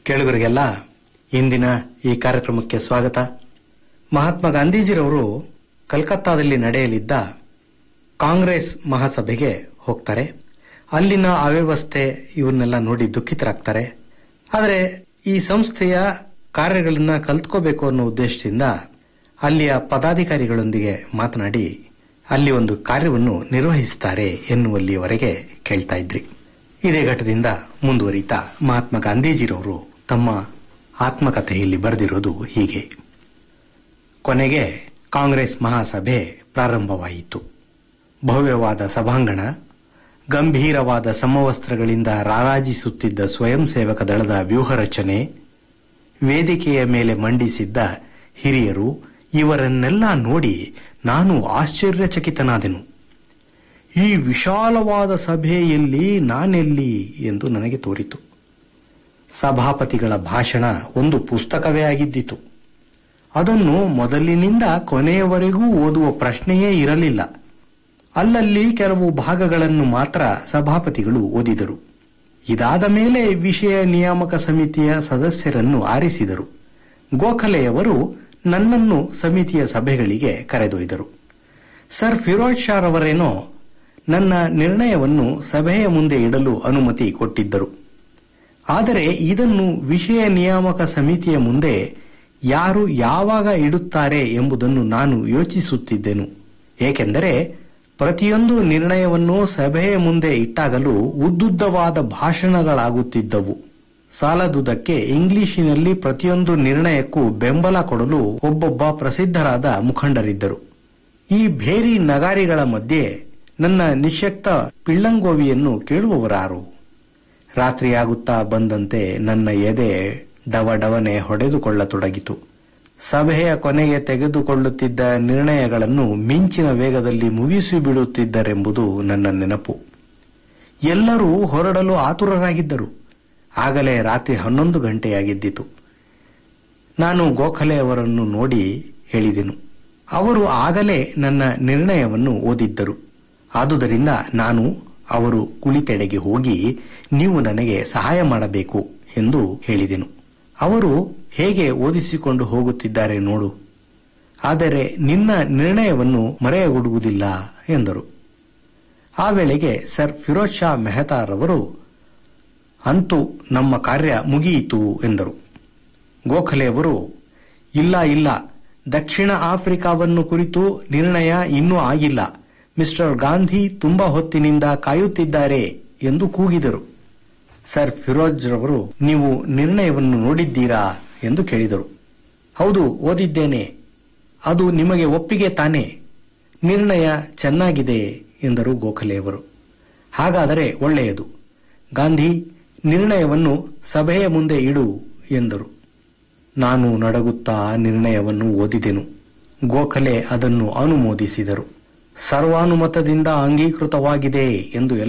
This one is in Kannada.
ಕೇಳುಗರಿಗೆಲ್ಲ ಇಂದಿನ ಈ ಕಾರ್ಯಕ್ರಮಕ್ಕೆ ಸ್ವಾಗತ ಮಹಾತ್ಮ ಗಾಂಧೀಜಿರವರು ಕಲ್ಕತ್ತಾದಲ್ಲಿ ನಡೆಯಲಿದ್ದ ಕಾಂಗ್ರೆಸ್ ಮಹಾಸಭೆಗೆ ಹೋಗ್ತಾರೆ ಅಲ್ಲಿನ ಅವ್ಯವಸ್ಥೆ ಇವನ್ನೆಲ್ಲ ನೋಡಿ ದುಃಖಿತರಾಗ್ತಾರೆ ಆದರೆ ಈ ಸಂಸ್ಥೆಯ ಕಾರ್ಯಗಳನ್ನ ಕಲ್ತ್ಕೋಬೇಕು ಅನ್ನೋ ಉದ್ದೇಶದಿಂದ ಅಲ್ಲಿಯ ಪದಾಧಿಕಾರಿಗಳೊಂದಿಗೆ ಮಾತನಾಡಿ ಅಲ್ಲಿ ಒಂದು ಕಾರ್ಯವನ್ನು ನಿರ್ವಹಿಸುತ್ತಾರೆ ಎನ್ನುವಲ್ಲಿಯವರೆಗೆ ಕೇಳ್ತಾ ಇದ್ರಿ ಇದೇ ಘಟ್ಟದಿಂದ ಮುಂದುವರಿತಾ ಮಹಾತ್ಮ ಗಾಂಧೀಜಿರವರು ತಮ್ಮ ಆತ್ಮಕಥೆಯಲ್ಲಿ ಬರೆದಿರೋದು ಹೀಗೆ ಕೊನೆಗೆ ಕಾಂಗ್ರೆಸ್ ಮಹಾಸಭೆ ಪ್ರಾರಂಭವಾಯಿತು ಭವ್ಯವಾದ ಸಭಾಂಗಣ ಗಂಭೀರವಾದ ಸಮವಸ್ತ್ರಗಳಿಂದ ರಾರಾಜಿಸುತ್ತಿದ್ದ ಸ್ವಯಂ ಸೇವಕ ದಳದ ವ್ಯೂಹ ರಚನೆ ವೇದಿಕೆಯ ಮೇಲೆ ಮಂಡಿಸಿದ್ದ ಹಿರಿಯರು ಇವರನ್ನೆಲ್ಲ ನೋಡಿ ನಾನು ಆಶ್ಚರ್ಯಚಕಿತನಾದೆನು ಈ ವಿಶಾಲವಾದ ಸಭೆಯಲ್ಲಿ ನಾನೆಲ್ಲಿ ಎಂದು ನನಗೆ ತೋರಿತು ಸಭಾಪತಿಗಳ ಭಾಷಣ ಒಂದು ಪುಸ್ತಕವೇ ಆಗಿದ್ದಿತು ಅದನ್ನು ಮೊದಲಿನಿಂದ ಕೊನೆಯವರೆಗೂ ಓದುವ ಪ್ರಶ್ನೆಯೇ ಇರಲಿಲ್ಲ ಅಲ್ಲಲ್ಲಿ ಕೆಲವು ಭಾಗಗಳನ್ನು ಮಾತ್ರ ಸಭಾಪತಿಗಳು ಓದಿದರು ಇದಾದ ಮೇಲೆ ವಿಷಯ ನಿಯಾಮಕ ಸಮಿತಿಯ ಸದಸ್ಯರನ್ನು ಆರಿಸಿದರು ಗೋಖಲೆಯವರು ನನ್ನನ್ನು ಸಮಿತಿಯ ಸಭೆಗಳಿಗೆ ಕರೆದೊಯ್ದರು ಸರ್ ಫಿರೋಜ್ ಶಾರವರೇನೋ ನನ್ನ ನಿರ್ಣಯವನ್ನು ಸಭೆಯ ಮುಂದೆ ಇಡಲು ಅನುಮತಿ ಕೊಟ್ಟಿದ್ದರು ಆದರೆ ಇದನ್ನು ವಿಷಯ ನಿಯಾಮಕ ಸಮಿತಿಯ ಮುಂದೆ ಯಾರು ಯಾವಾಗ ಇಡುತ್ತಾರೆ ಎಂಬುದನ್ನು ನಾನು ಯೋಚಿಸುತ್ತಿದ್ದೆನು ಏಕೆಂದರೆ ಪ್ರತಿಯೊಂದು ನಿರ್ಣಯವನ್ನು ಸಭೆಯ ಮುಂದೆ ಇಟ್ಟಾಗಲೂ ಉದ್ದುದ್ದವಾದ ಭಾಷಣಗಳಾಗುತ್ತಿದ್ದವು ಸಾಲದುದಕ್ಕೆ ಇಂಗ್ಲಿಶಿನಲ್ಲಿ ಪ್ರತಿಯೊಂದು ನಿರ್ಣಯಕ್ಕೂ ಬೆಂಬಲ ಕೊಡಲು ಒಬ್ಬೊಬ್ಬ ಪ್ರಸಿದ್ಧರಾದ ಮುಖಂಡರಿದ್ದರು ಈ ಭೇರಿ ನಗಾರಿಗಳ ಮಧ್ಯೆ ನನ್ನ ನಿಶ್ಯಕ್ತ ಪಿಳ್ಳಂಗೋವಿಯನ್ನು ಕೇಳುವವರಾರು ರಾತ್ರಿಯಾಗುತ್ತಾ ಬಂದಂತೆ ನನ್ನ ಎದೆ ಡವಡವನೆ ಹೊಡೆದುಕೊಳ್ಳತೊಡಗಿತು ಸಭೆಯ ಕೊನೆಗೆ ತೆಗೆದುಕೊಳ್ಳುತ್ತಿದ್ದ ನಿರ್ಣಯಗಳನ್ನು ಮಿಂಚಿನ ವೇಗದಲ್ಲಿ ಮುಗಿಸಿ ಬಿಡುತ್ತಿದ್ದರೆಂಬುದು ನನ್ನ ನೆನಪು ಎಲ್ಲರೂ ಹೊರಡಲು ಆತುರರಾಗಿದ್ದರು ಆಗಲೇ ರಾತ್ರಿ ಹನ್ನೊಂದು ಗಂಟೆಯಾಗಿದ್ದಿತು ನಾನು ಗೋಖಲೆ ಅವರನ್ನು ನೋಡಿ ಹೇಳಿದೆನು ಅವರು ಆಗಲೇ ನನ್ನ ನಿರ್ಣಯವನ್ನು ಓದಿದ್ದರು ಆದುದರಿಂದ ನಾನು ಅವರು ಕುಳಿತೆಡೆಗೆ ಹೋಗಿ ನೀವು ನನಗೆ ಸಹಾಯ ಮಾಡಬೇಕು ಎಂದು ಹೇಳಿದೆನು ಅವರು ಹೇಗೆ ಓದಿಸಿಕೊಂಡು ಹೋಗುತ್ತಿದ್ದಾರೆ ನೋಡು ಆದರೆ ನಿನ್ನ ನಿರ್ಣಯವನ್ನು ಮರೆಯಗೊಡುವುದಿಲ್ಲ ಎಂದರು ಆ ವೇಳೆಗೆ ಸರ್ ಫಿರೋಜ್ ಶಾ ಮೆಹತಾರವರು ಅಂತೂ ನಮ್ಮ ಕಾರ್ಯ ಮುಗಿಯಿತು ಎಂದರು ಗೋಖಲೆಯವರು ಇಲ್ಲ ಇಲ್ಲ ದಕ್ಷಿಣ ಆಫ್ರಿಕಾವನ್ನು ಕುರಿತು ನಿರ್ಣಯ ಇನ್ನೂ ಆಗಿಲ್ಲ ಮಿಸ್ಟರ್ ಗಾಂಧಿ ತುಂಬಾ ಹೊತ್ತಿನಿಂದ ಕಾಯುತ್ತಿದ್ದಾರೆ ಎಂದು ಕೂಗಿದರು ಸರ್ ಫಿರೋಜ್ ರವರು ನೀವು ನಿರ್ಣಯವನ್ನು ನೋಡಿದ್ದೀರಾ ಎಂದು ಕೇಳಿದರು ಹೌದು ಓದಿದ್ದೇನೆ ಅದು ನಿಮಗೆ ಒಪ್ಪಿಗೆ ತಾನೇ ನಿರ್ಣಯ ಚೆನ್ನಾಗಿದೆ ಎಂದರು ಗೋಖಲೆಯವರು ಹಾಗಾದರೆ ಒಳ್ಳೆಯದು ಗಾಂಧಿ ನಿರ್ಣಯವನ್ನು ಸಭೆಯ ಮುಂದೆ ಇಡು ಎಂದರು ನಾನು ನಡಗುತ್ತಾ ನಿರ್ಣಯವನ್ನು ಓದಿದೆನು ಗೋಖಲೆ ಅದನ್ನು ಅನುಮೋದಿಸಿದರು ಸರ್ವಾನುಮತದಿಂದ ಅಂಗೀಕೃತವಾಗಿದೆ ಎಂದು